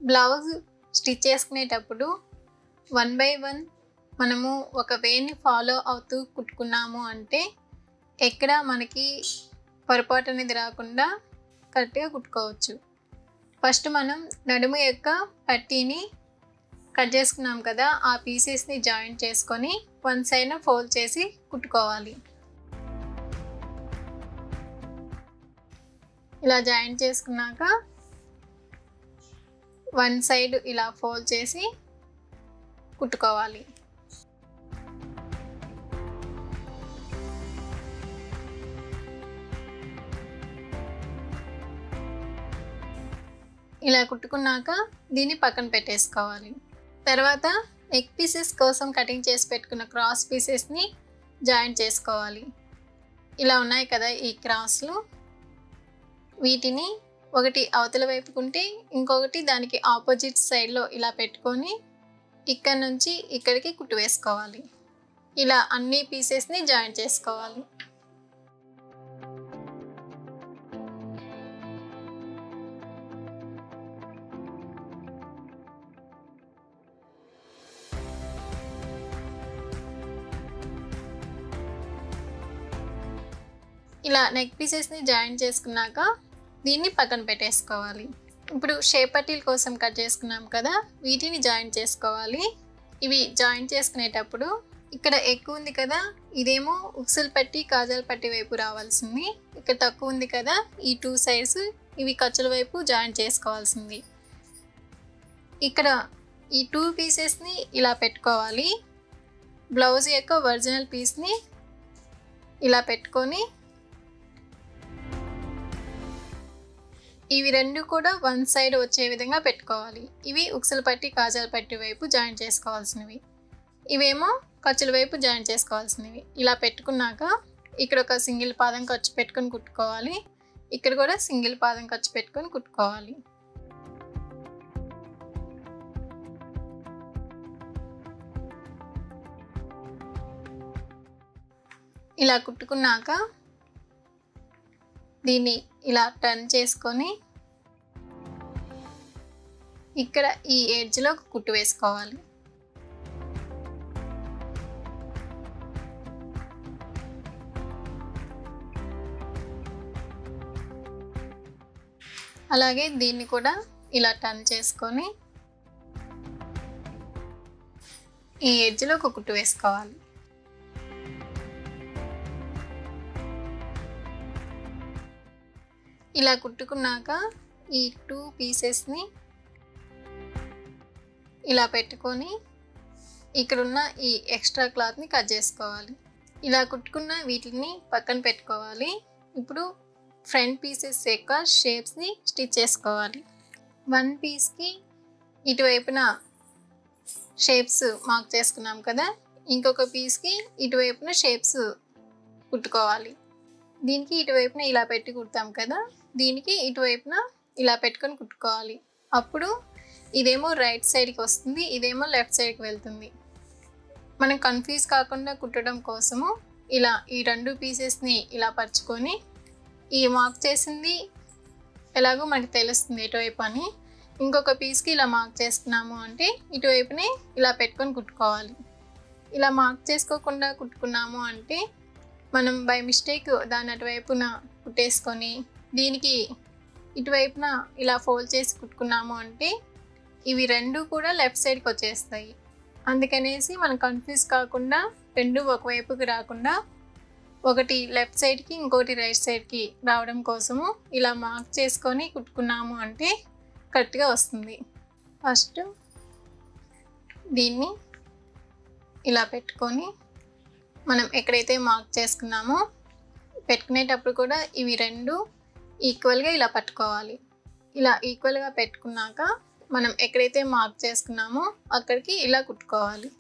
blouse stitch చేసుకునేటప్పుడు one by one మనము ఒక వేని ఫాలో అవుతూ కుట్టుకున్నాము అంటే ఎక్కడ మనకి పొరపాటు అనేది రాకుండా కరెక్ట్గా కుట్టుకోవచ్చు ఫస్ట్ మనం నడుము యొక్క పట్టీని కట్ చేసుకున్నాం కదా ఆ పీసెస్ని జాయింట్ చేసుకొని వన్ సైడ్ ఫోల్డ్ చేసి కుట్టుకోవాలి ఇలా జాయింట్ చేసుకున్నాక వన్ సైడ్ ఇలా ఫోల్డ్ చేసి కుట్టుకోవాలి ఇలా కుట్టుకున్నాక దీన్ని పక్కన పెట్టేసుకోవాలి తర్వాత నెక్ పీసెస్ కోసం కటింగ్ చేసి పెట్టుకున్న క్రాస్ పీసెస్ని జాయింట్ చేసుకోవాలి ఇలా ఉన్నాయి కదా ఈ క్రాస్లు వీటిని ఒకటి అవతల వైపుకుంటే ఇంకొకటి దానికి ఆపోజిట్ సైడ్లో ఇలా పెట్టుకొని ఇక్కడ నుంచి ఇక్కడికి కుట్టు వేసుకోవాలి ఇలా అన్ని పీసెస్ని జాయిన్ చేసుకోవాలి ఇలా నెక్ పీసెస్ని జాయిన్ చేసుకున్నాక దీన్ని పక్కన పెట్టేసుకోవాలి ఇప్పుడు షేప్ పట్టీల కోసం కట్ చేసుకున్నాం కదా వీటిని జాయిన్ చేసుకోవాలి ఇవి జాయిన్ చేసుకునేటప్పుడు ఇక్కడ ఎక్కువ ఉంది కదా ఇదేమో ఉక్సులు పట్టి కాజాల పట్టి వైపు రావాల్సింది ఇక్కడ తక్కువ ఉంది కదా ఈ టూ సైడ్స్ ఇవి ఖర్చుల వైపు జాయిన్ చేసుకోవాల్సింది ఇక్కడ ఈ టూ పీసెస్ని ఇలా పెట్టుకోవాలి బ్లౌజ్ యొక్క ఒరిజినల్ పీస్ని ఇలా పెట్టుకొని ఇవి రెండు కూడా వన్ సైడ్ వచ్చే విధంగా పెట్టుకోవాలి ఇవి ఉక్సల పట్టి కాజాల పట్టి వైపు జాయిన్ చేసుకోవాల్సినవి ఇవేమో ఖర్చుల వైపు జాయిన్ చేసుకోవాల్సినవి ఇలా పెట్టుకున్నాక ఇక్కడ ఒక సింగిల్ పాదం ఖర్చు పెట్టుకొని కుట్టుకోవాలి ఇక్కడ కూడా సింగిల్ పాదం ఖర్చు పెట్టుకొని కుట్టుకోవాలి ఇలా కుట్టుకున్నాక దీన్ని ఇలా టర్న్ చేసుకొని ఇక్కడ ఈ ఎడ్జ్లో కుట్టు వేసుకోవాలి అలాగే దీన్ని కూడా ఇలా టర్న్ చేసుకొని ఈ ఎడ్జ్లో ఒక కుట్టు వేసుకోవాలి ఇలా కుట్టుకున్నాక ఈ టూ పీసెస్ని ఇలా పెట్టుకొని ఇక్కడున్న ఈ ఎక్స్ట్రా క్లాత్ని కట్ చేసుకోవాలి ఇలా కుట్టుకున్న వీటిని పక్కన పెట్టుకోవాలి ఇప్పుడు ఫ్రంట్ పీసెస్ యొక్క షేప్స్ని స్టిచ్ చేసుకోవాలి వన్ పీస్కి ఇటువైపున షేప్స్ మార్క్ చేసుకున్నాం కదా ఇంకొక పీస్కి ఇటువైపున షేప్స్ కుట్టుకోవాలి దీనికి ఇటువైపున ఇలా పెట్టి కుడతాం కదా దీనికి ఇటువైపున ఇలా పెట్టుకొని కుట్టుకోవాలి అప్పుడు ఇదేమో రైట్ సైడ్కి వస్తుంది ఇదేమో లెఫ్ట్ సైడ్కి వెళ్తుంది మనం కన్ఫ్యూజ్ కాకుండా కుట్టడం కోసము ఇలా ఈ రెండు పీసెస్ని ఇలా పరుచుకొని ఈ మార్క్ చేసింది ఎలాగో మనకి తెలుస్తుంది ఎటువైపు అని ఇంకొక పీస్కి ఇలా మార్క్ చేసుకున్నాము అంటే ఇటువైపునే ఇలా పెట్టుకొని కుట్టుకోవాలి ఇలా మార్క్ చేసుకోకుండా కుట్టుకున్నాము అంటే మనం బై మిస్టేక్ దాని అటువైపున కుట్టేసుకొని దీనికి ఇటువైపున ఇలా ఫోల్డ్ చేసి కుట్టుకున్నాము అంటే ఇవి రెండు కూడా లెఫ్ట్ సైడ్కి వచ్చేస్తాయి అందుకనేసి మనం కన్ఫ్యూజ్ కాకుండా రెండు ఒకవైపుకి రాకుండా ఒకటి లెఫ్ట్ సైడ్కి ఇంకోటి రైట్ సైడ్కి రావడం కోసము ఇలా మార్క్ చేసుకొని కుట్టుకున్నాము అంటే కరెక్ట్గా వస్తుంది ఫస్ట్ దీన్ని ఇలా పెట్టుకొని మనం ఎక్కడైతే మార్క్ చేసుకున్నామో పెట్టుకునేటప్పుడు కూడా ఇవి రెండు ఈక్వల్గా ఇలా పట్టుకోవాలి ఇలా ఈక్వల్గా పెట్టుకున్నాక మనం ఎక్కడైతే మార్క్ చేసుకున్నామో అక్కడికి ఇలా కుట్టుకోవాలి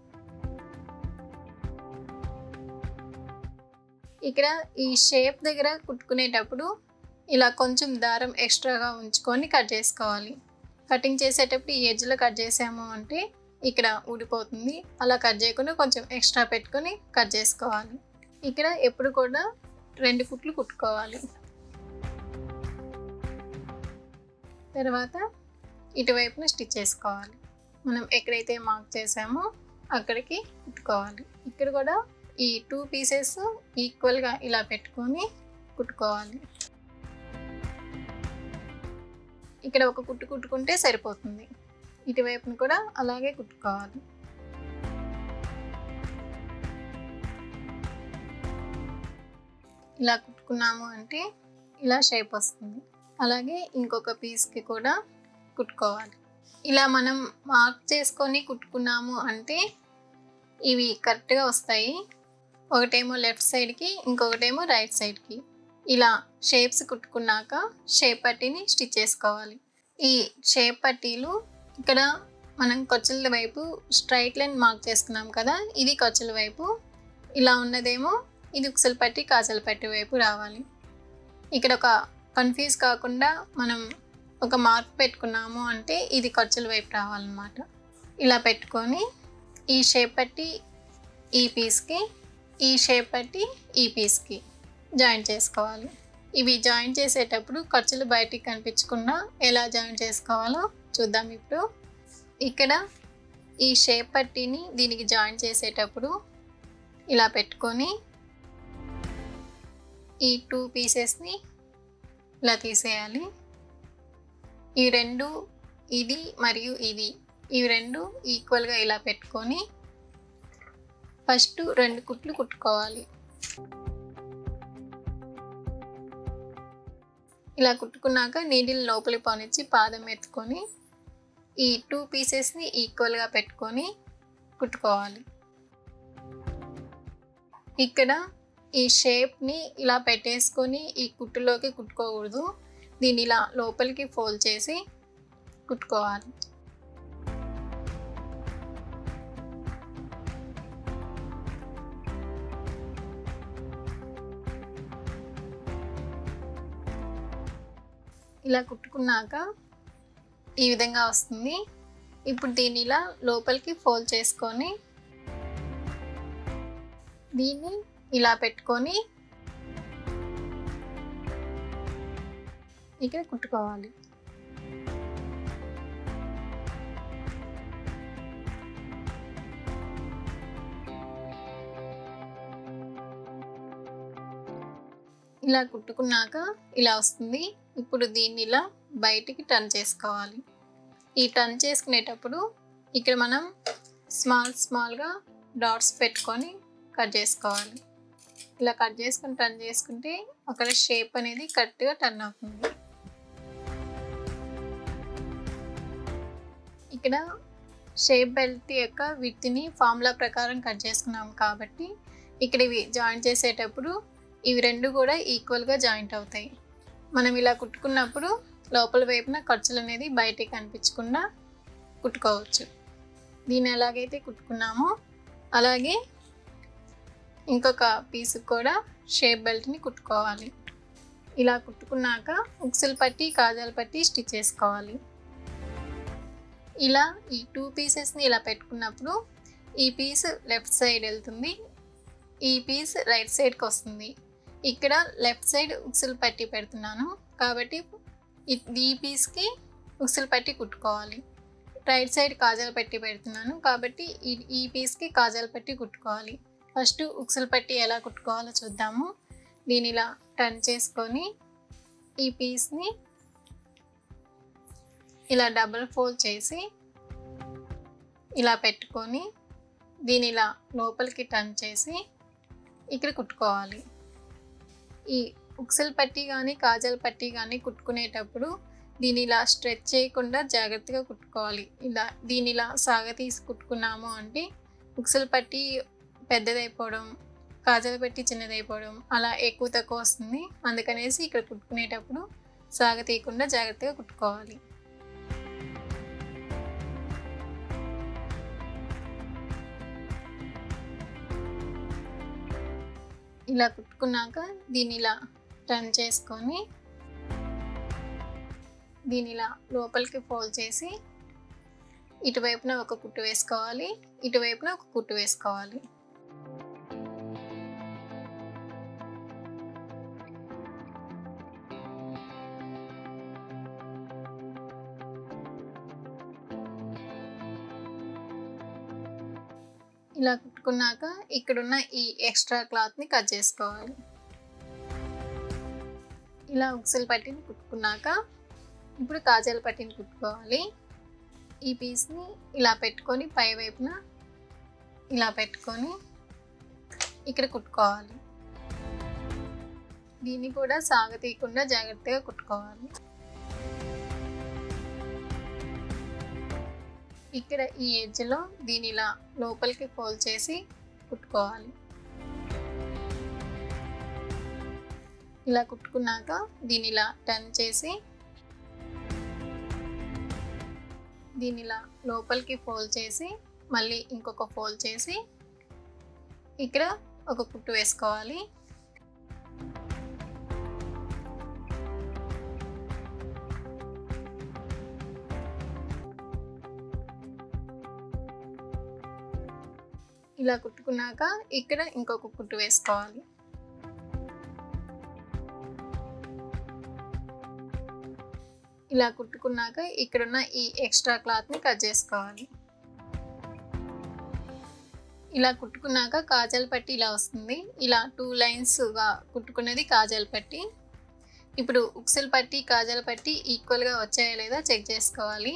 ఇక్కడ ఈ షేప్ దగ్గర కుట్టుకునేటప్పుడు ఇలా కొంచెం దారం ఎక్స్ట్రాగా ఉంచుకొని కట్ చేసుకోవాలి కటింగ్ చేసేటప్పుడు ఈ ఎడ్జ్లో కట్ చేసాము అంటే ఇక్కడ ఊడిపోతుంది అలా కట్ చేయకుండా కొంచెం ఎక్స్ట్రా పెట్టుకొని కట్ చేసుకోవాలి ఇక్కడ ఎప్పుడు కూడా రెండు కుట్లు కుట్టుకోవాలి తర్వాత ఇటువైపున స్టిచ్ చేసుకోవాలి మనం ఎక్కడైతే మార్క్ చేసామో అక్కడికి కుట్టుకోవాలి ఇక్కడ కూడా ఈ టూ పీసెస్ ఈక్వల్గా ఇలా పెట్టుకొని కుట్టుకోవాలి ఇక్కడ ఒక కుట్టు కుట్టుకుంటే సరిపోతుంది ఇటువైపున కూడా అలాగే కుట్టుకోవాలి ఇలా కుట్టుకున్నాము అంటే ఇలా షేప్ వస్తుంది అలాగే ఇంకొక పీస్కి కూడా కుట్టుకోవాలి ఇలా మనం మార్క్ చేసుకొని కుట్టుకున్నాము అంటే ఇవి కరెక్ట్గా వస్తాయి ఒకటేమో లెఫ్ట్ సైడ్కి ఇంకొకటేమో రైట్ సైడ్కి ఇలా షేప్స్ కుట్టుకున్నాక షేప్ పట్టీని స్టిచ్ చేసుకోవాలి ఈ షేప్ పట్టీలు ఇక్కడ మనం కొచ్చుల వైపు స్ట్రైట్ లైన్ మార్క్ చేసుకున్నాం కదా ఇది కొచ్చుల వైపు ఇలా ఉన్నదేమో ఇది ఉక్సల పట్టి కాజల పట్టి వైపు రావాలి ఇక్కడ ఒక కన్ఫ్యూజ్ కాకుండా మనం ఒక మార్క్ పెట్టుకున్నాము అంటే ఇది ఖర్చుల వైపు రావాలన్నమాట ఇలా పెట్టుకొని ఈ షేప్ పట్టి ఈ పీస్కి ఈ షేప్ పట్టి ఈ పీస్కి జాయింట్ చేసుకోవాలి ఇవి జాయింట్ చేసేటప్పుడు ఖర్చులు బయటికి కనిపించకుండా ఎలా జాయింట్ చేసుకోవాలో చూద్దాం ఇప్పుడు ఇక్కడ ఈ షేప్ పట్టీని దీనికి జాయింట్ చేసేటప్పుడు ఇలా పెట్టుకొని ఈ టూ పీసెస్ని ఇలా తీసేయాలి ఈ రెండు ఇది మరియు ఇది ఇవి రెండు ఈక్వల్గా ఇలా పెట్టుకొని ఫస్ట్ రెండు కుట్లు కుట్టుకోవాలి ఇలా కుట్టుకున్నాక నీడిల్ లోపలి పోనిచ్చి పాదం ఎత్తుకొని ఈ టూ పీసెస్ని ఈక్వల్గా పెట్టుకొని కుట్టుకోవాలి ఇక్కడ ఈ షేప్ని ఇలా పెట్టేసుకొని ఈ కుట్టులోకి కుట్టుకోకూడదు దీన్ని ఇలా లోపలికి ఫోల్డ్ చేసి కుట్టుకోవాలి ఇలా కుట్టుకున్నాక ఈ విధంగా వస్తుంది ఇప్పుడు దీన్ని ఇలా లోపలికి ఫోల్డ్ చేసుకొని దీన్ని ఇలా పెట్టుకొని ఇక్కడ కుట్టుకోవాలి ఇలా కుట్టుకున్నాక ఇలా వస్తుంది ఇప్పుడు దీన్ని ఇలా బయటికి టర్న్ చేసుకోవాలి ఈ టర్న్ చేసుకునేటప్పుడు ఇక్కడ మనం స్మాల్ స్మాల్గా డాట్స్ పెట్టుకొని కట్ చేసుకోవాలి ఇలా కట్ చేసుకుని టర్న్ చేసుకుంటే అక్కడ షేప్ అనేది కరెక్ట్గా టర్న్ అవుతుంది ఇక్కడ షేప్ బెల్ట్ యొక్క విత్ని ఫార్ములా ప్రకారం కట్ చేసుకున్నాం కాబట్టి ఇక్కడ ఇవి జాయింట్ చేసేటప్పుడు ఇవి రెండు కూడా ఈక్వల్గా జాయింట్ అవుతాయి మనం ఇలా కుట్టుకున్నప్పుడు లోపల వైపున ఖర్చులు అనేది బయటికి కనిపించకుండా కుట్టుకోవచ్చు దీన్ని ఎలాగైతే కుట్టుకున్నామో అలాగే ఇంకొక పీస్ కూడా షేప్ బెల్ట్ని కుట్టుకోవాలి ఇలా కుట్టుకున్నాక ఉక్సులు పట్టి కాజాలు పట్టి స్టిచ్ చేసుకోవాలి ఇలా ఈ టూ పీసెస్ని ఇలా పెట్టుకున్నప్పుడు ఈ పీస్ లెఫ్ట్ సైడ్ వెళ్తుంది ఈ పీస్ రైట్ సైడ్కి వస్తుంది ఇక్కడ లెఫ్ట్ సైడ్ ఉక్సులు పట్టి పెడుతున్నాను కాబట్టి ఈ పీస్కి ఉక్సులు పట్టి కుట్టుకోవాలి రైట్ సైడ్ కాజాలు పట్టి పెడుతున్నాను కాబట్టి ఈ ఈ పీస్కి కాజాలు పట్టి కుట్టుకోవాలి ఫస్ట్ ఉక్సులు పట్టి ఎలా కుట్టుకోవాలో చూద్దాము దీని ఇలా టర్న్ చేసుకొని ఈ పీస్ని ఇలా డబుల్ ఫోల్డ్ చేసి ఇలా పెట్టుకొని దీని ఇలా లోపలికి టర్న్ చేసి ఇక్కడ కుట్టుకోవాలి ఈ ఉక్సల్ పట్టి కానీ కాజల్ పట్టి కానీ కుట్టుకునేటప్పుడు దీని ఇలా స్ట్రెచ్ చేయకుండా జాగ్రత్తగా కుట్టుకోవాలి ఇలా దీని ఇలా సాగతీసి కుట్టుకున్నాము అంటే ఉక్సల్ పట్టి పెద్దదైపోవడం కాజల్ పట్టి చిన్నదైపోవడం అలా ఎక్కువ తక్కువ వస్తుంది అందుకనేసి ఇక్కడ కుట్టుకునేటప్పుడు సాగతీయకుండా జాగ్రత్తగా కుట్టుకోవాలి ఇలా కుట్టుకున్నాక దీన్ని ఇలా టర్న్ చేసుకొని దీని ఇలా లోపలికి ఫోల్డ్ చేసి ఇటువైపున ఒక కుట్టు వేసుకోవాలి ఇటువైపున ఒక కుట్టు వేసుకోవాలి ఇలా కుట్టుకున్నాక ఇక్కడున్న ఈ ఎక్స్ట్రా క్లాత్ని కట్ చేసుకోవాలి ఇలా ఉక్సులు పట్టిని కుట్టుకున్నాక ఇప్పుడు కాజాల పట్టిని కుట్టుకోవాలి ఈ పీస్ని ఇలా పెట్టుకొని పై వైపున ఇలా పెట్టుకొని ఇక్కడ కుట్టుకోవాలి దీన్ని కూడా సాగతీయకుండా జాగ్రత్తగా కుట్టుకోవాలి ఇక్కడ ఈ ఎడ్జ్లో దీని ఇలా లోపలికి ఫోల్డ్ చేసి కుట్టుకోవాలి ఇలా కుట్టుకున్నాక దీని ఇలా టర్న్ చేసి దీని ఇలా లోపలికి ఫోల్డ్ చేసి మళ్ళీ ఇంకొక ఫోల్డ్ చేసి ఇక్కడ ఒక కుట్టు వేసుకోవాలి ఇలా కుట్టుకున్నాక ఇక్కడ ఇంకొక కుట్టు వేసుకోవాలి ఇలా కుట్టుకున్నాక ఇక్కడున్న ఈ ఎక్స్ట్రా క్లాత్ని కట్ చేసుకోవాలి ఇలా కుట్టుకున్నాక కాజల్ పట్టి ఇలా వస్తుంది ఇలా టూ లైన్స్గా కుట్టుకునేది కాజల్ పట్టి ఇప్పుడు ఉక్సల్ పట్టి కాజల్ పట్టి ఈక్వల్గా వచ్చాయా లేదా చెక్ చేసుకోవాలి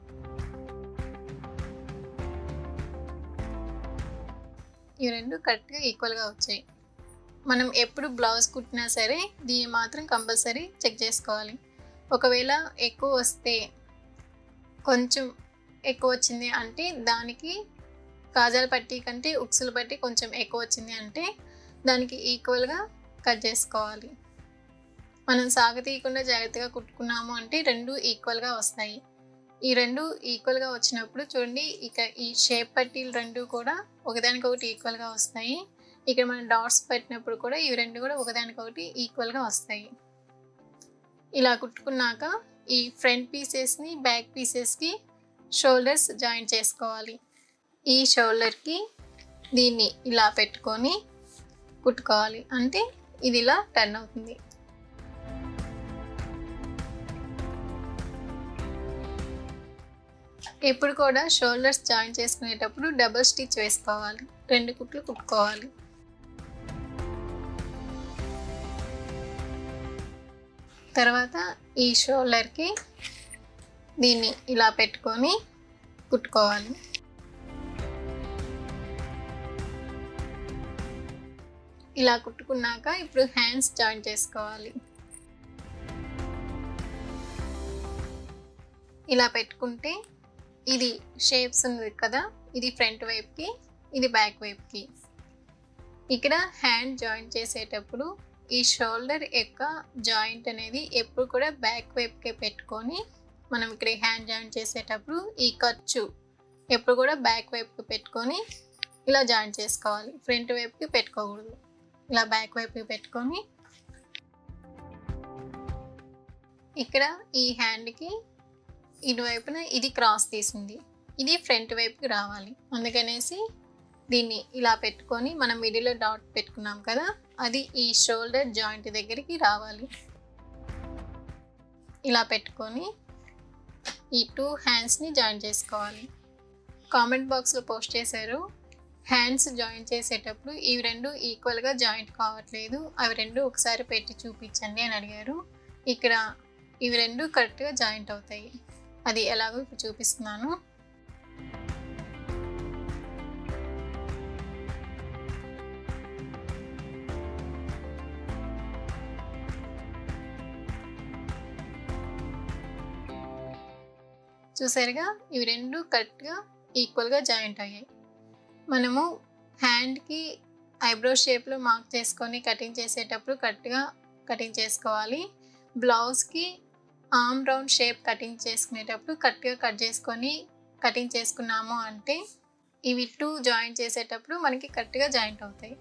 ఇవి రెండు కరెక్ట్గా ఈక్వల్గా వచ్చాయి మనం ఎప్పుడు బ్లౌజ్ కుట్టినా సరే దీన్ని మాత్రం కంపల్సరీ చెక్ చేసుకోవాలి ఒకవేళ ఎక్కువ వస్తే కొంచెం ఎక్కువ వచ్చింది అంటే దానికి కాజాల పట్టి కంటే ఉక్సుల పట్టి కొంచెం ఎక్కువ వచ్చింది అంటే దానికి ఈక్వల్గా కట్ చేసుకోవాలి మనం సాగతీయకుండా జాగ్రత్తగా కుట్టుకున్నాము అంటే రెండు ఈక్వల్గా వస్తాయి ఈ రెండు ఈక్వల్గా వచ్చినప్పుడు చూడండి ఇక ఈ షేప్ పట్టీలు రెండు కూడా ఒకదానికొకటి ఈక్వల్గా వస్తాయి ఇక్కడ మనం డాట్స్ పెట్టినప్పుడు కూడా ఇవి రెండు కూడా ఒకదానికొకటి ఈక్వల్గా వస్తాయి ఇలా కుట్టుకున్నాక ఈ ఫ్రంట్ పీసెస్ని బ్యాక్ పీసెస్కి షోల్డర్స్ జాయిన్ చేసుకోవాలి ఈ షోల్డర్కి దీన్ని ఇలా పెట్టుకొని కుట్టుకోవాలి అంటే ఇది ఇలా టర్న్ అవుతుంది ఎప్పుడు కూడా షోల్డర్స్ జాయిన్ చేసుకునేటప్పుడు డబుల్ స్టిచ్ వేసుకోవాలి రెండు కుట్లు కుట్టుకోవాలి తర్వాత ఈ షోల్డర్కి దీన్ని ఇలా పెట్టుకొని కుట్టుకోవాలి ఇలా కుట్టుకున్నాక ఇప్పుడు హ్యాండ్స్ జాయిన్ చేసుకోవాలి ఇలా పెట్టుకుంటే ఇది షేప్స్ ఉంది కదా ఇది ఫ్రంట్ వైపుకి ఇది బ్యాక్ వైపుకి ఇక్కడ హ్యాండ్ జాయిన్ చేసేటప్పుడు ఈ షోల్డర్ యొక్క జాయింట్ అనేది ఎప్పుడు కూడా బ్యాక్ వైపుకే పెట్టుకొని మనం ఇక్కడ హ్యాండ్ జాయిన్ చేసేటప్పుడు ఈ ఖర్చు ఎప్పుడు కూడా బ్యాక్ వైపుకి పెట్టుకొని ఇలా జాయిన్ చేసుకోవాలి ఫ్రంట్ వైపుకి పెట్టుకోకూడదు ఇలా బ్యాక్ వైపుకి పెట్టుకొని ఇక్కడ ఈ హ్యాండ్కి ఇటువైపున ఇది క్రాస్ తీసింది ఇది ఫ్రంట్ వైపుకి రావాలి అందుకనేసి దీన్ని ఇలా పెట్టుకొని మనం మిడిల్లో డాట్ పెట్టుకున్నాం కదా అది ఈ షోల్డర్ జాయింట్ దగ్గరికి రావాలి ఇలా పెట్టుకొని ఈ టూ హ్యాండ్స్ని జాయిన్ చేసుకోవాలి కామెంట్ బాక్స్లో పోస్ట్ చేశారు హ్యాండ్స్ జాయిన్ చేసేటప్పుడు ఇవి రెండు ఈక్వల్గా జాయింట్ కావట్లేదు అవి రెండు ఒకసారి పెట్టి చూపించండి అని అడిగారు ఇక్కడ ఇవి రెండు కరెక్ట్గా జాయింట్ అవుతాయి అది ఎలాగో ఇప్పుడు చూపిస్తున్నాను చూసారుగా ఇవి రెండు కరెక్ట్గా ఈక్వల్గా జాయింట్ అయ్యాయి మనము హ్యాండ్కి ఐబ్రో షేప్లో మార్క్ చేసుకొని కటింగ్ చేసేటప్పుడు కరెక్ట్గా కటింగ్ చేసుకోవాలి బ్లౌజ్కి ఆమ్ రౌండ్ షేప్ కటింగ్ చేసుకునేటప్పుడు కరెక్ట్గా కట్ చేసుకొని కటింగ్ చేసుకున్నాము అంటే ఇవి టూ జాయింట్ చేసేటప్పుడు మనకి కరెక్ట్గా జాయింట్ అవుతాయి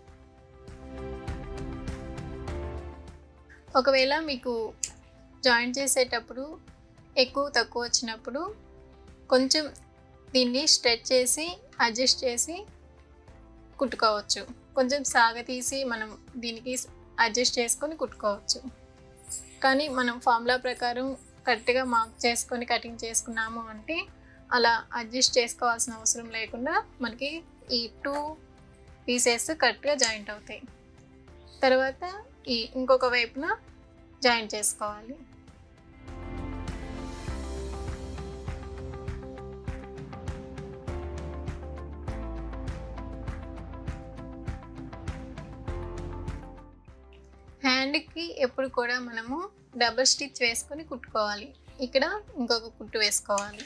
ఒకవేళ మీకు జాయింట్ చేసేటప్పుడు ఎక్కువ తక్కువ వచ్చినప్పుడు కొంచెం దీన్ని స్ట్రెచ్ చేసి అడ్జస్ట్ చేసి కుట్టుకోవచ్చు కొంచెం సాగతీసి మనం దీనికి అడ్జస్ట్ చేసుకొని కుట్టుకోవచ్చు కానీ మనం ఫార్ములా ప్రకారం కరెక్ట్గా మార్క్ చేసుకొని కటింగ్ చేసుకున్నాము అంటే అలా అడ్జస్ట్ చేసుకోవాల్సిన అవసరం లేకుండా మనకి ఈ టూ పీసెస్ కరెక్ట్గా జాయింట్ అవుతాయి తర్వాత ఈ ఇంకొక వైపున జాయింట్ చేసుకోవాలి హ్యాండ్కి ఎప్పుడు కూడా మనము డబుల్ స్టిచ్ వేసుకొని కుట్టుకోవాలి ఇక్కడ ఇంకొక కుట్టు వేసుకోవాలి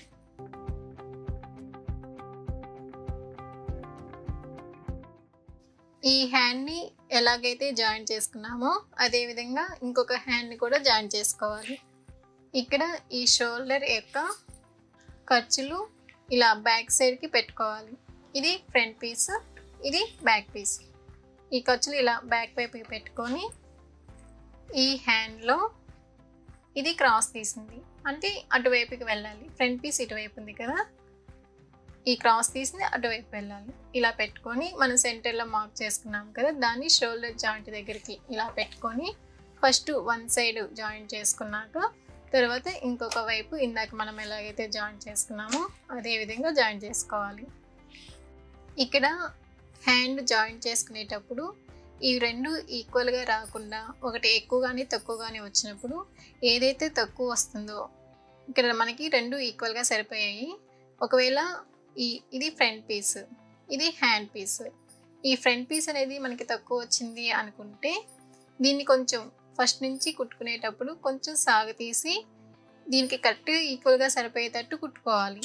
ఈ హ్యాండ్ని ఎలాగైతే జాయిన్ చేసుకున్నామో అదేవిధంగా ఇంకొక హ్యాండ్ని కూడా జాయిన్ చేసుకోవాలి ఇక్కడ ఈ షోల్డర్ యొక్క ఖర్చులు ఇలా బ్యాక్ సైడ్కి పెట్టుకోవాలి ఇది ఫ్రంట్ పీస్ ఇది బ్యాక్ పీస్ ఈ ఖర్చులు ఇలా బ్యాక్ వైపుకి పెట్టుకొని ఈ హ్యాండ్లో ఇది క్రాస్ తీసింది అంటే అటువైపుకి వెళ్ళాలి ఫ్రంట్ పీస్ ఇటువైపు ఉంది కదా ఈ క్రాస్ తీసింది అటువైపు వెళ్ళాలి ఇలా పెట్టుకొని మనం సెంటర్లో మార్క్ చేసుకున్నాం కదా దాన్ని షోల్డర్ జాయింట్ దగ్గరికి ఇలా పెట్టుకొని ఫస్ట్ వన్ సైడ్ జాయింట్ చేసుకున్నాక తర్వాత ఇంకొక వైపు ఇందాక మనం ఎలాగైతే జాయింట్ చేసుకున్నామో అదే విధంగా జాయింట్ చేసుకోవాలి ఇక్కడ హ్యాండ్ జాయింట్ చేసుకునేటప్పుడు ఈ రెండు ఈక్వల్గా రాకుండా ఒకటి ఎక్కువ కానీ తక్కువ కానీ వచ్చినప్పుడు ఏదైతే తక్కువ వస్తుందో ఇక్కడ మనకి రెండు ఈక్వల్గా సరిపోయాయి ఒకవేళ ఈ ఇది ఫ్రంట్ పీస్ ఇది హ్యాండ్ పీస్ ఈ ఫ్రంట్ పీస్ అనేది మనకి తక్కువ వచ్చింది అనుకుంటే దీన్ని కొంచెం ఫస్ట్ నుంచి కుట్టుకునేటప్పుడు కొంచెం సాగతీసి దీనికి కరెక్ట్గా ఈక్వల్గా సరిపోయేటట్టు కుట్టుకోవాలి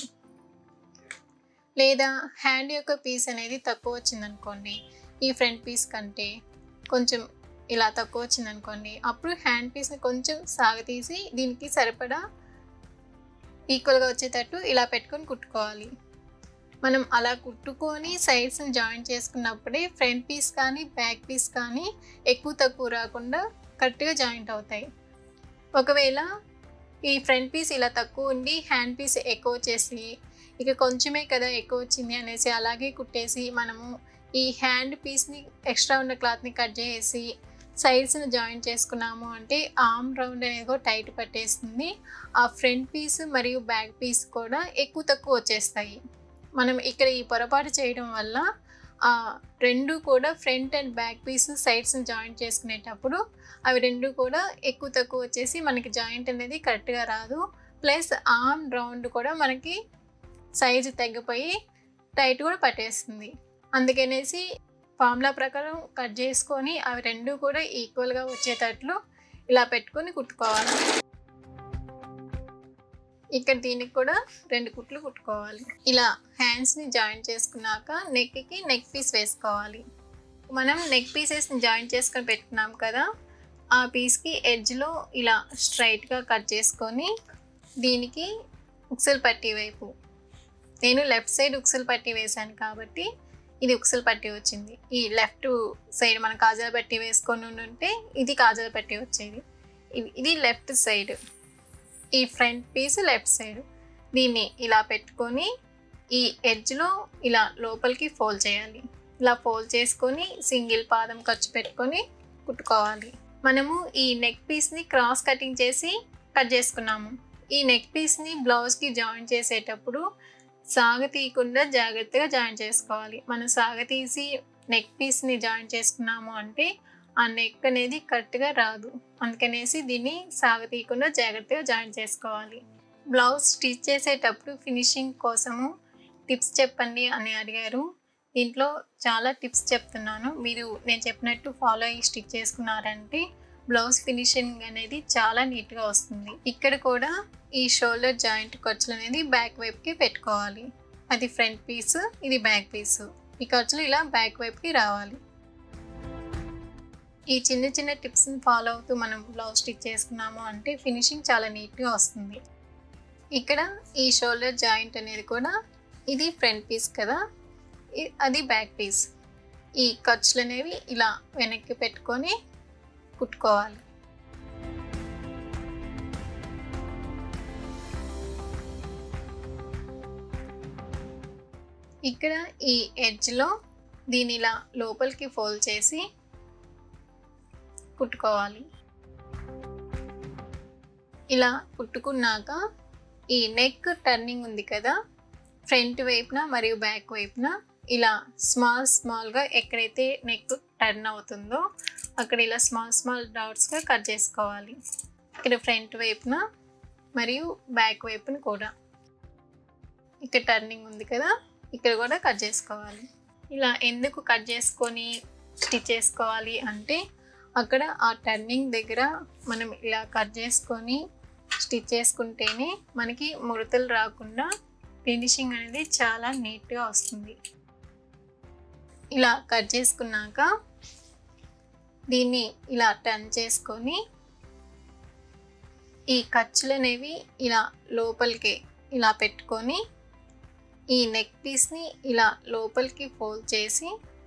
లేదా హ్యాండ్ యొక్క పీస్ అనేది తక్కువ వచ్చిందనుకోండి ఈ ఫ్రంట్ పీస్ కంటే కొంచెం ఇలా తక్కువ వచ్చిందనుకోండి అప్పుడు హ్యాండ్ పీస్ని కొంచెం సాగతీసి దీనికి సరిపడా ఈక్వల్గా వచ్చేటట్టు ఇలా పెట్టుకొని కుట్టుకోవాలి మనం అలా కుట్టుకొని సైడ్స్ని జాయిన్ చేసుకున్నప్పుడే ఫ్రంట్ పీస్ కానీ బ్యాక్ పీస్ కానీ ఎక్కువ తక్కువ రాకుండా కరెక్ట్గా జాయింట్ అవుతాయి ఒకవేళ ఈ ఫ్రంట్ పీస్ ఇలా తక్కువ ఉండి హ్యాండ్ పీస్ ఎక్కువ వచ్చేసి ఇక కొంచెమే కదా ఎక్కువ వచ్చింది అనేసి అలాగే కుట్టేసి మనము ఈ హ్యాండ్ పీస్ని ఎక్స్ట్రా ఉన్న క్లాత్ని కట్ చేసి సైడ్స్ని జాయిన్ చేసుకున్నాము అంటే ఆర్మ్ రౌండ్ అనేది కూడా టైట్ పట్టేస్తుంది ఆ ఫ్రంట్ పీస్ మరియు బ్యాక్ పీస్ కూడా ఎక్కువ తక్కువ వచ్చేస్తాయి మనం ఇక్కడ ఈ పొరపాటు చేయడం వల్ల ఆ రెండు కూడా ఫ్రంట్ అండ్ బ్యాక్ పీస్ సైడ్స్ని జాయింట్ చేసుకునేటప్పుడు అవి రెండు కూడా ఎక్కువ తక్కువ వచ్చేసి మనకి జాయింట్ అనేది కరెక్ట్గా రాదు ప్లస్ ఆర్మ్ రౌండ్ కూడా మనకి సైజు తగ్గిపోయి టైట్ కూడా పట్టేస్తుంది అందుకనేసి ఫార్ములా ప్రకారం కట్ చేసుకొని అవి రెండు కూడా ఈక్వల్గా వచ్చేటట్లు ఇలా పెట్టుకొని కుట్టుకోవాలి ఇక్కడ దీనికి కూడా రెండు కుట్లు కుట్టుకోవాలి ఇలా హ్యాండ్స్ని జాయిన్ చేసుకున్నాక నెక్కి నెక్ పీస్ వేసుకోవాలి మనం నెక్ పీసెస్ని జాయిన్ చేసుకొని పెట్టుకున్నాం కదా ఆ పీస్కి ఎడ్జ్లో ఇలా స్ట్రైట్గా కట్ చేసుకొని దీనికి ఉక్సల్ పట్టి వైపు నేను లెఫ్ట్ సైడ్ ఉక్సల్ పట్టి వేశాను కాబట్టి ఇది ఉక్సల్ పట్టి వచ్చింది ఈ లెఫ్ట్ సైడ్ మనం కాజల పట్టి వేసుకొని ఉంటే ఇది కాజల పట్టి వచ్చేది ఇది- ఇది లెఫ్ట్ సైడ్ ఈ ఫ్రంట్ పీస్ లెఫ్ట్ సైడ్ దీన్ని ఇలా పెట్టుకొని ఈ ఎడ్జ్లో ఇలా లోపలికి ఫోల్డ్ చేయాలి ఇలా ఫోల్డ్ చేసుకొని సింగిల్ పాదం ఖర్చు పెట్టుకొని కుట్టుకోవాలి మనము ఈ నెక్ పీస్ని క్రాస్ కటింగ్ చేసి కట్ చేసుకున్నాము ఈ నెక్ పీస్ని బ్లౌజ్కి జాయిన్ చేసేటప్పుడు సాగతీయకుండా జాగ్రత్తగా జాయిన్ చేసుకోవాలి మనం సాగతీసి నెక్ పీస్ని జాయిన్ చేసుకున్నాము అంటే ఆ నెక్ అనేది కరెక్ట్గా రాదు అందుకనేసి దీన్ని సాగతీయకుండా జాగ్రత్తగా జాయిన్ చేసుకోవాలి బ్లౌజ్ స్టిచ్ చేసేటప్పుడు ఫినిషింగ్ కోసము టిప్స్ చెప్పండి అని అడిగారు దీంట్లో చాలా టిప్స్ చెప్తున్నాను మీరు నేను చెప్పినట్టు ఫాలో అయ్యి స్టిచ్ చేసుకున్నారంటే బ్లౌజ్ ఫినిషింగ్ అనేది చాలా నీట్గా వస్తుంది ఇక్కడ కూడా ఈ షోల్డర్ జాయింట్ ఖర్చులు అనేది బ్యాక్ వైపుకి పెట్టుకోవాలి అది ఫ్రంట్ పీస్ ఇది బ్యాక్ పీస్ ఈ ఖర్చులు ఇలా బ్యాక్ వైపుకి రావాలి ఈ చిన్న చిన్న టిప్స్ని ఫాలో అవుతూ మనం బ్లౌజ్ స్టిచ్ చేసుకున్నాము అంటే ఫినిషింగ్ చాలా నీట్గా వస్తుంది ఇక్కడ ఈ షోల్డర్ జాయింట్ అనేది కూడా ఇది ఫ్రంట్ పీస్ కదా ఇ- అది బ్యాక్ పీస్ ఈ ఖర్చులు అనేవి ఇలా వెనక్కి పెట్టుకొని కుట్టుకోవాలి ఇక్కడ ఈ ఎడ్జ్లో దీని ఇలా లోపలికి ఫోల్డ్ చేసి కుట్టుకోవాలి ఇలా కుట్టుకున్నాక ఈ నెక్ టర్నింగ్ ఉంది కదా ఫ్రంట్ వైపున మరియు బ్యాక్ వైపున ఇలా స్మాల్ స్మాల్గా ఎక్కడైతే నెక్ టర్న్ అవుతుందో అక్కడ ఇలా స్మాల్ స్మాల్ డాట్స్గా కట్ చేసుకోవాలి ఇక్కడ ఫ్రంట్ వైపున మరియు బ్యాక్ వైపున కూడా ఇక్కడ టర్నింగ్ ఉంది కదా ఇక్కడ కూడా కట్ చేసుకోవాలి ఇలా ఎందుకు కట్ చేసుకొని స్టిచ్ చేసుకోవాలి అంటే అక్కడ ఆ టర్నింగ్ దగ్గర మనం ఇలా కట్ చేసుకొని స్టిచ్ చేసుకుంటేనే మనకి ముడతలు రాకుండా ఫినిషింగ్ అనేది చాలా నీట్గా వస్తుంది ఇలా కట్ చేసుకున్నాక దీన్ని ఇలా టర్న్ చేసుకొని ఈ ఖర్చులు అనేవి ఇలా లోపలికి ఇలా పెట్టుకొని ఈ నెక్ పీస్ని ఇలా లోపలికి ఫోల్డ్ చేసి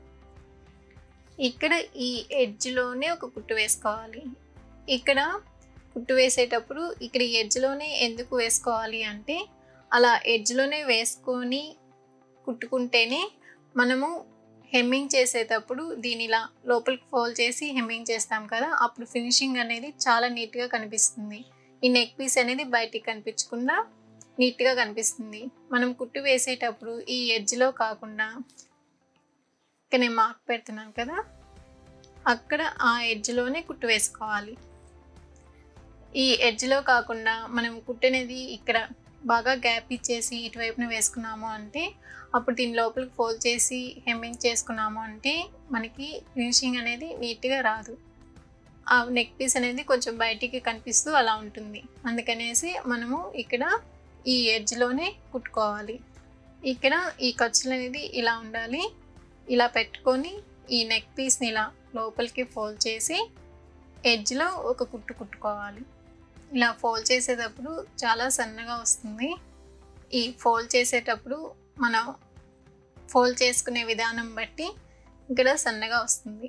ఇక్కడ ఈ ఎడ్జ్లోనే ఒక కుట్టు వేసుకోవాలి ఇక్కడ కుట్టు వేసేటప్పుడు ఇక్కడ ఈ ఎడ్జ్లోనే ఎందుకు వేసుకోవాలి అంటే అలా ఎడ్జ్లోనే వేసుకొని కుట్టుకుంటేనే మనము హెమ్మింగ్ చేసేటప్పుడు దీని ఇలా లోపలికి ఫోల్డ్ చేసి హెమ్మింగ్ చేస్తాం కదా అప్పుడు ఫినిషింగ్ అనేది చాలా నీట్గా కనిపిస్తుంది ఈ నెక్ పీస్ అనేది బయటికి కనిపించకుండా నీట్గా కనిపిస్తుంది మనం కుట్టు వేసేటప్పుడు ఈ ఎడ్జ్లో కాకుండా ఇక్కడ నేను మార్క్ పెడుతున్నాను కదా అక్కడ ఆ ఎడ్జ్లోనే కుట్టు వేసుకోవాలి ఈ ఎడ్జ్లో కాకుండా మనం కుట్టు అనేది ఇక్కడ బాగా గ్యాప్ ఇచ్చేసి ఇటువైపున వేసుకున్నాము అంటే అప్పుడు దీని లోపలికి ఫోల్డ్ చేసి హెమ్మింగ్ చేసుకున్నాము అంటే మనకి ఫినిషింగ్ అనేది నీట్గా రాదు ఆ నెక్ పీస్ అనేది కొంచెం బయటికి కనిపిస్తూ అలా ఉంటుంది అందుకనేసి మనము ఇక్కడ ఈ ఎడ్జ్లోనే కుట్టుకోవాలి ఇక్కడ ఈ ఖర్చులు అనేది ఇలా ఉండాలి ఇలా పెట్టుకొని ఈ నెక్ పీస్ని ఇలా లోపలికి ఫోల్డ్ చేసి ఎడ్జ్లో ఒక కుట్టు కుట్టుకోవాలి ఇలా ఫోల్డ్ చేసేటప్పుడు చాలా సన్నగా వస్తుంది ఈ ఫోల్డ్ చేసేటప్పుడు మనం ఫోల్డ్ చేసుకునే విధానం బట్టి ఇక్కడ సన్నగా వస్తుంది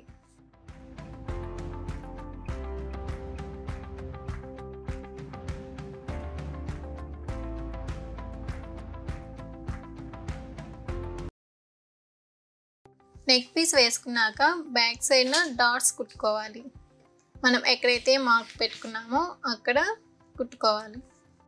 నెక్ పీస్ వేసుకున్నాక బ్యాక్ సైడ్న డాట్స్ కుట్టుకోవాలి మనం ఎక్కడైతే మార్క్ పెట్టుకున్నామో అక్కడ కుట్టుకోవాలి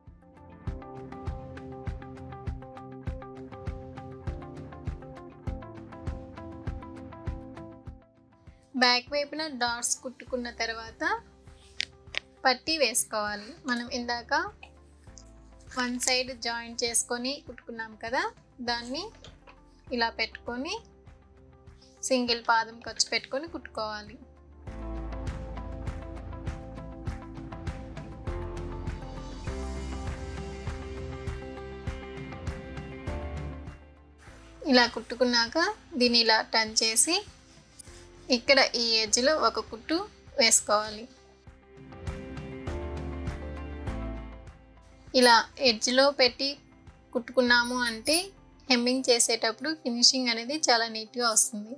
బ్యాక్ వైపున డాట్స్ కుట్టుకున్న తర్వాత పట్టీ వేసుకోవాలి మనం ఇందాక వన్ సైడ్ జాయింట్ చేసుకొని కుట్టుకున్నాం కదా దాన్ని ఇలా పెట్టుకొని సింగిల్ పాదం ఖర్చు పెట్టుకొని కుట్టుకోవాలి ఇలా కుట్టుకున్నాక దీన్ని ఇలా టర్న్ చేసి ఇక్కడ ఈ ఎడ్జ్లో ఒక కుట్టు వేసుకోవాలి ఇలా ఎడ్జ్లో పెట్టి కుట్టుకున్నాము అంటే హెమ్మింగ్ చేసేటప్పుడు ఫినిషింగ్ అనేది చాలా నీట్గా వస్తుంది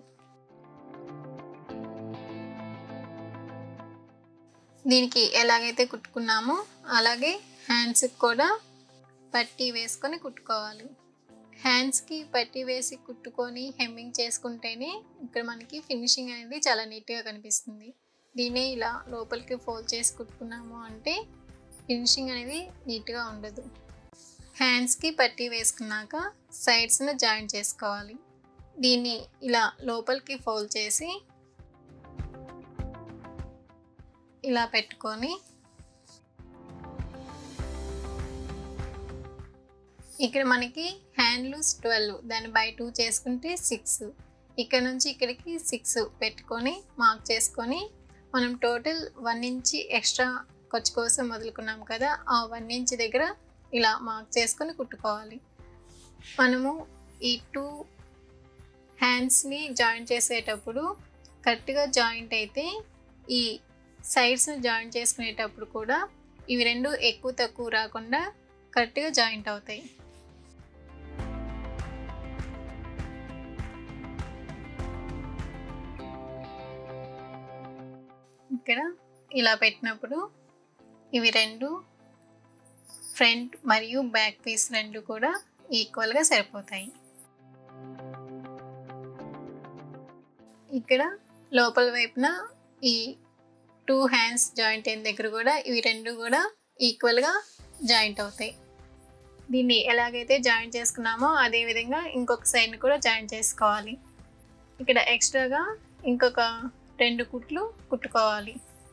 దీనికి ఎలాగైతే కుట్టుకున్నామో అలాగే హ్యాండ్స్కి కూడా పట్టీ వేసుకొని కుట్టుకోవాలి హ్యాండ్స్కి పట్టీ వేసి కుట్టుకొని హెమ్మింగ్ చేసుకుంటేనే ఇక్కడ మనకి ఫినిషింగ్ అనేది చాలా నీట్గా కనిపిస్తుంది దీనే ఇలా లోపలికి ఫోల్డ్ చేసి కుట్టుకున్నాము అంటే ఫినిషింగ్ అనేది నీట్గా ఉండదు హ్యాండ్స్కి పట్టీ వేసుకున్నాక సైడ్స్ను జాయిన్ చేసుకోవాలి దీన్ని ఇలా లోపలికి ఫోల్డ్ చేసి ఇలా పెట్టుకొని ఇక్కడ మనకి హ్యాండ్ లూస్ ట్వెల్వ్ దాన్ని బై టూ చేసుకుంటే సిక్స్ ఇక్కడ నుంచి ఇక్కడికి సిక్స్ పెట్టుకొని మార్క్ చేసుకొని మనం టోటల్ వన్ ఇంచ్ ఎక్స్ట్రా ఖర్చు కోసం వదులుకున్నాం కదా ఆ వన్ ఇంచ్ దగ్గర ఇలా మార్క్ చేసుకొని కుట్టుకోవాలి మనము ఈ టూ హ్యాండ్స్ని జాయింట్ చేసేటప్పుడు కరెక్ట్గా జాయింట్ అయితే ఈ సైడ్స్ని జాయింట్ చేసుకునేటప్పుడు కూడా ఇవి రెండు ఎక్కువ తక్కువ రాకుండా కరెక్ట్గా జాయింట్ అవుతాయి ఇక్కడ ఇలా పెట్టినప్పుడు ఇవి రెండు ఫ్రంట్ మరియు బ్యాక్ పీస్ రెండు కూడా ఈక్వల్గా సరిపోతాయి ఇక్కడ లోపల వైపున ఈ టూ హ్యాండ్స్ జాయింట్ అయిన దగ్గర కూడా ఇవి రెండు కూడా ఈక్వల్గా జాయింట్ అవుతాయి దీన్ని ఎలాగైతే జాయిన్ చేసుకున్నామో అదే విధంగా ఇంకొక సైడ్ని కూడా జాయిన్ చేసుకోవాలి ఇక్కడ ఎక్స్ట్రాగా ఇంకొక రెండు కుట్లు కుట్టుకోవాలి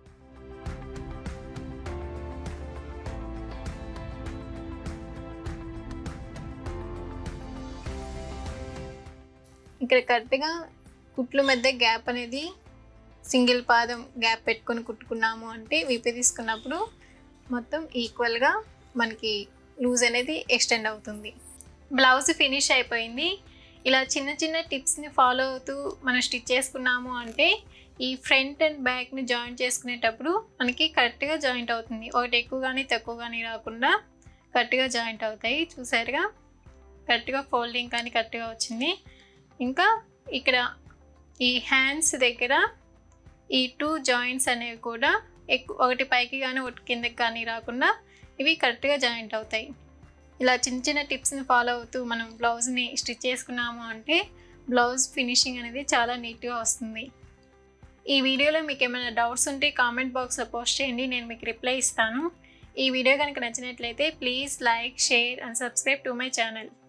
ఇక్కడ కరెక్ట్గా కుట్ల మధ్య గ్యాప్ అనేది సింగిల్ పాదం గ్యాప్ పెట్టుకొని కుట్టుకున్నాము అంటే విప్పి తీసుకున్నప్పుడు మొత్తం ఈక్వల్గా మనకి లూజ్ అనేది ఎక్స్టెండ్ అవుతుంది బ్లౌజ్ ఫినిష్ అయిపోయింది ఇలా చిన్న చిన్న టిప్స్ని ఫాలో అవుతూ మనం స్టిచ్ చేసుకున్నాము అంటే ఈ ఫ్రంట్ అండ్ బ్యాక్ని జాయింట్ చేసుకునేటప్పుడు మనకి కరెక్ట్గా జాయింట్ అవుతుంది ఒకటి ఎక్కువ కానీ తక్కువ కానీ రాకుండా కరెక్ట్గా జాయింట్ అవుతాయి చూసారుగా కరెక్ట్గా ఫోల్డింగ్ కానీ కరెక్ట్గా వచ్చింది ఇంకా ఇక్కడ ఈ హ్యాండ్స్ దగ్గర ఈ టూ జాయింట్స్ అనేవి కూడా ఎక్కువ ఒకటి పైకి కానీ ఒకటి కిందకి కానీ రాకుండా ఇవి కరెక్ట్గా జాయింట్ అవుతాయి ఇలా చిన్న చిన్న టిప్స్ని ఫాలో అవుతూ మనం బ్లౌజ్ని స్టిచ్ చేసుకున్నాము అంటే బ్లౌజ్ ఫినిషింగ్ అనేది చాలా నీట్గా వస్తుంది ఈ వీడియోలో మీకు ఏమైనా డౌట్స్ ఉంటే కామెంట్ బాక్స్లో పోస్ట్ చేయండి నేను మీకు రిప్లై ఇస్తాను ఈ వీడియో కనుక నచ్చినట్లయితే please like share and subscribe to my channel